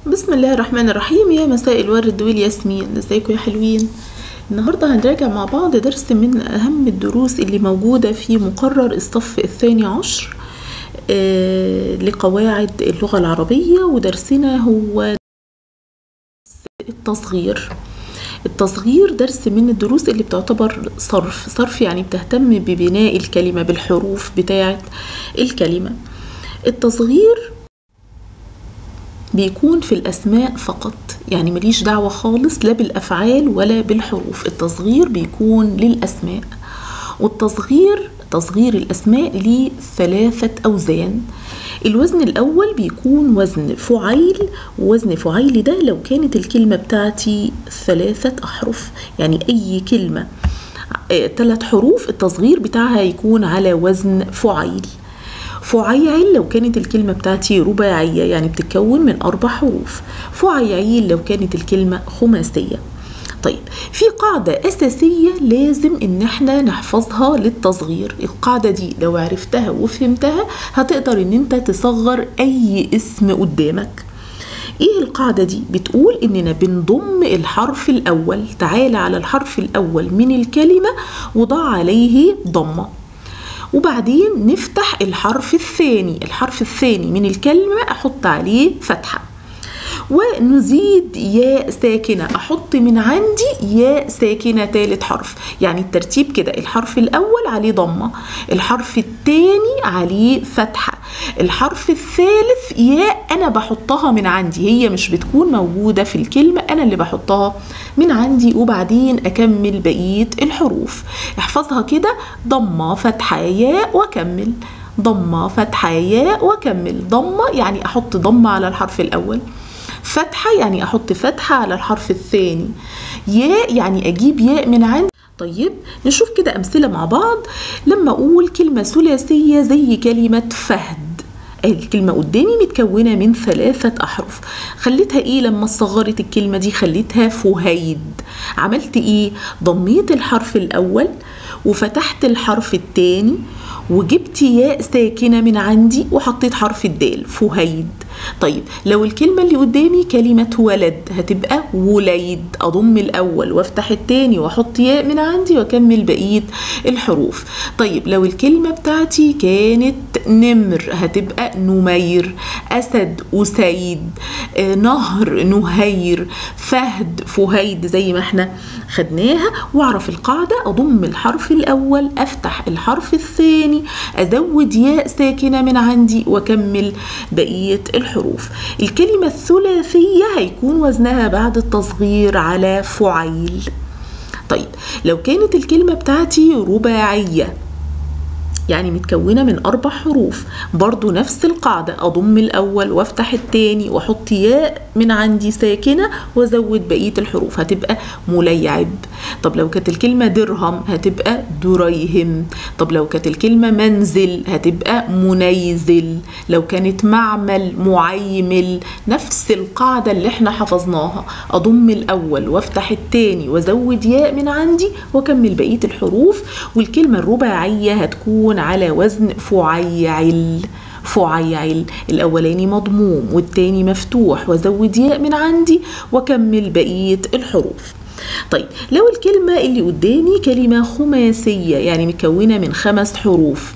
بسم الله الرحمن الرحيم يا مساء الورد والياسمين ازيكم يا حلوين النهاردة هنراجع مع بعض درس من أهم الدروس اللي موجودة في مقرر الصف الثاني عشر آه لقواعد اللغة العربية ودرسنا هو التصغير التصغير درس من الدروس اللي بتعتبر صرف صرف يعني بتهتم ببناء الكلمة بالحروف بتاعة الكلمة التصغير بيكون في الأسماء فقط يعني مليش دعوة خالص لا بالأفعال ولا بالحروف التصغير بيكون للأسماء والتصغير تصغير الأسماء ليه ثلاثة أوزان الوزن الأول بيكون وزن فعيل ووزن فعيل ده لو كانت الكلمة بتاعتي ثلاثة أحرف يعني أي كلمة ثلاث حروف التصغير بتاعها يكون على وزن فعيل فعيعل لو كانت الكلمة بتاعتي رباعية يعني بتتكون من أربع حروف فعيعيل لو كانت الكلمة خماسية طيب في قاعدة أساسية لازم إن احنا نحفظها للتصغير القاعدة دي لو عرفتها وفهمتها هتقدر إن انت تصغر أي اسم قدامك ايه القاعدة دي بتقول اننا بنضم الحرف الاول تعالى على الحرف الاول من الكلمة وضع عليه ضمة وبعدين نفتح الحرف الثاني الحرف الثاني من الكلمة أحط عليه فتحة ونزيد ياء ساكنة أحط من عندي ياء ساكنة ثالث حرف يعني الترتيب كده الحرف الأول عليه ضمة الحرف الثاني عليه فتحة الحرف الثالث ياء أنا بحطها من عندي هي مش بتكون موجودة في الكلمة أنا اللي بحطها من عندي وبعدين أكمل بقية الحروف احفظها كده ضمة فتحة ياء وأكمل ضمة فتحة ياء وأكمل ضمة يعني أحط ضمة على الحرف الأول فتحة يعني أحط فتحة على الحرف الثاني ياء يعني أجيب ياء من عندي طيب نشوف كده أمثلة مع بعض لما أقول كلمة ثلاثية زي كلمة فهد الكلمة قدامي متكونة من ثلاثة أحرف خليتها إيه لما صغرت الكلمة دي خليتها فهيد عملت إيه ضميت الحرف الأول وفتحت الحرف الثاني وجبت ياء ساكنة من عندي وحطيت حرف الدال فهيد طيب لو الكلمة اللي قدامي كلمة ولد هتبقى وليد أضم الأول وافتح التاني واحط ياء من عندي واكمل بقية الحروف طيب لو الكلمة بتاعتي كانت نمر هتبقى نمير أسد أسيد آه نهر نهير فهد فهيد زي ما احنا خدناها واعرف القاعدة أضم الحرف الأول أفتح الحرف الثاني أزود ياء ساكنة من عندي وأكمل بقية الحروف الكلمة الثلاثية هيكون وزنها بعد التصغير على فعيل طيب لو كانت الكلمة بتاعتي رباعية يعني متكونة من أربع حروف برضو نفس القاعدة أضم الأول وافتح التاني واحط ياء من عندي ساكنة وازود بقية الحروف هتبقى مليعب طب لو كانت الكلمة درهم هتبقى دريهم طب لو كانت الكلمة منزل هتبقى منيزل لو كانت معمل معيمل نفس القاعدة اللي احنا حفظناها أضم الأول وافتح التاني وازود ياء من عندي واكمل بقية الحروف والكلمة الرباعية هتكون على وزن فعيعل فعيعل الأولاني مضموم والتاني مفتوح وزود ياء من عندي وكمل بقية الحروف طيب لو الكلمة اللي قدامي كلمة خماسية يعني مكونة من خمس حروف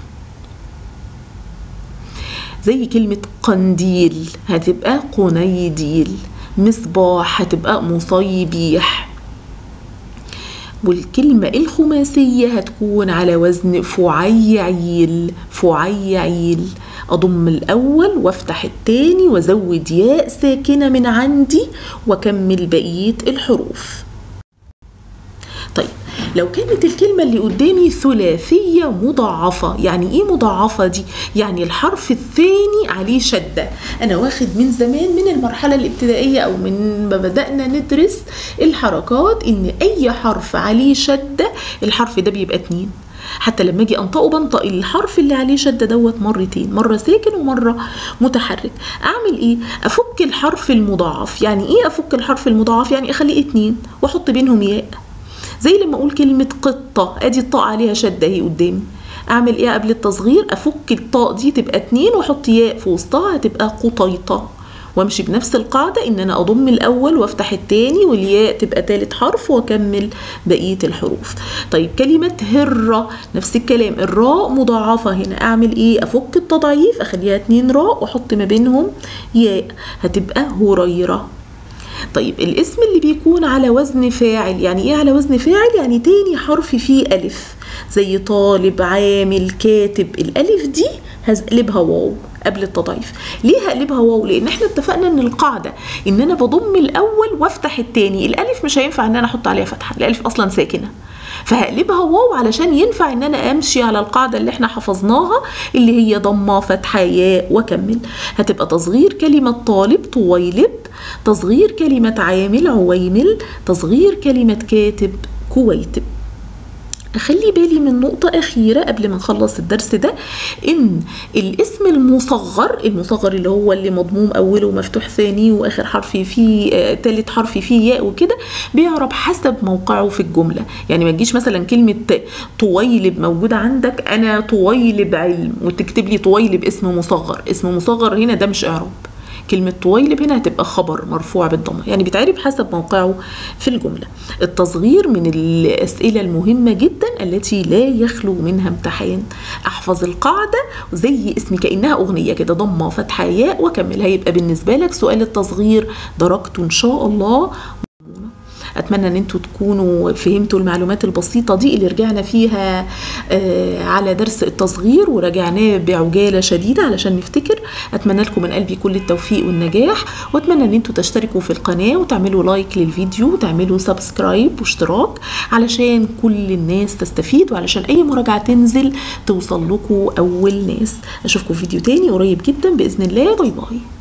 زي كلمة قنديل هتبقى قنيديل مصباح هتبقى مصيبيح والكلمة الخماسية هتكون على وزن فعيعيل فعيعيل أضم الأول وافتح التاني وزود ياء ساكنة من عندي وأكمل بقية الحروف طيب لو كانت الكلمة اللي قدامي ثلاثية مضاعفة يعني ايه مضاعفة دي؟ يعني الحرف الثاني عليه شدة انا واخد من زمان من المرحلة الابتدائية او من ما بدأنا ندرس الحركات ان اي حرف عليه شدة الحرف ده بيبقى اتنين حتى لما اجي انطقه بنطق الحرف اللي عليه شده دوت مرتين مره ساكن ومره متحرك اعمل ايه افك الحرف المضاعف يعني ايه افك الحرف المضاعف يعني اخليه اتنين واحط بينهم ياء زي لما اقول كلمه قطه ادي الطاء عليها شده اهي قدامي اعمل ايه قبل التصغير افك الطاء دي تبقى اتنين واحط ياء في وسطها هتبقى قطيطه وامشي بنفس القاعدة ان انا اضم الاول وافتح التاني والياء تبقى تالت حرف واكمل بقية الحروف طيب كلمة هرة نفس الكلام الراء مضاعفة هنا اعمل ايه افك التضعيف اخليها اتنين راء واحط ما بينهم ياء هتبقى هريرة طيب الاسم اللي بيكون على وزن فاعل يعني ايه على وزن فاعل يعني تاني حرف فيه الف زي طالب عامل كاتب الالف دي هقلبها واو قبل التضعيف ليه هقلبها واو لان احنا اتفقنا ان القاعده ان انا بضم الاول وافتح التاني الالف مش هينفع ان انا احط عليها فتحه الالف اصلا ساكنه فهقلبها واو علشان ينفع ان انا امشي على القاعده اللي احنا حفظناها اللي هي ضمه فتحه ياء واكمل هتبقى تصغير كلمه طالب طويلب تصغير كلمه عامل عويمل تصغير كلمه كاتب كويتب اخلي بالي من نقطة أخيرة قبل ما نخلص الدرس ده إن الاسم المصغر المصغر اللي هو اللي مضموم أوله مفتوح ثاني وآخر حرف فيه آه تالت حرف فيه ياء وكده بيعرب حسب موقعه في الجملة يعني ما تجيش مثلا كلمة طويلب موجودة عندك أنا طويلب علم وتكتب لي طويلب اسم مصغر اسم مصغر هنا ده مش إعراب كلمة طويلب هنا هتبقى خبر مرفوع بالضمة يعني بيتعرب حسب موقعه في الجملة التصغير من الأسئلة المهمة جدا التي لا يخلو منها امتحان أحفظ القاعدة زي اسم كأنها أغنية كده ضمة فتحة ياء وكمل هيبقى بالنسبة لك سؤال التصغير درجته إن شاء الله اتمنى ان انتوا تكونوا فهمتوا المعلومات البسيطه دي اللي رجعنا فيها آه على درس التصغير وراجعناه بعجاله شديده علشان نفتكر اتمنى لكم من قلبي كل التوفيق والنجاح واتمنى ان انتوا تشتركوا في القناه وتعملوا لايك للفيديو وتعملوا سبسكرايب واشتراك علشان كل الناس تستفيد وعلشان اي مراجعه تنزل توصل لكم اول ناس اشوفكم في فيديو تاني قريب جدا باذن الله باي باي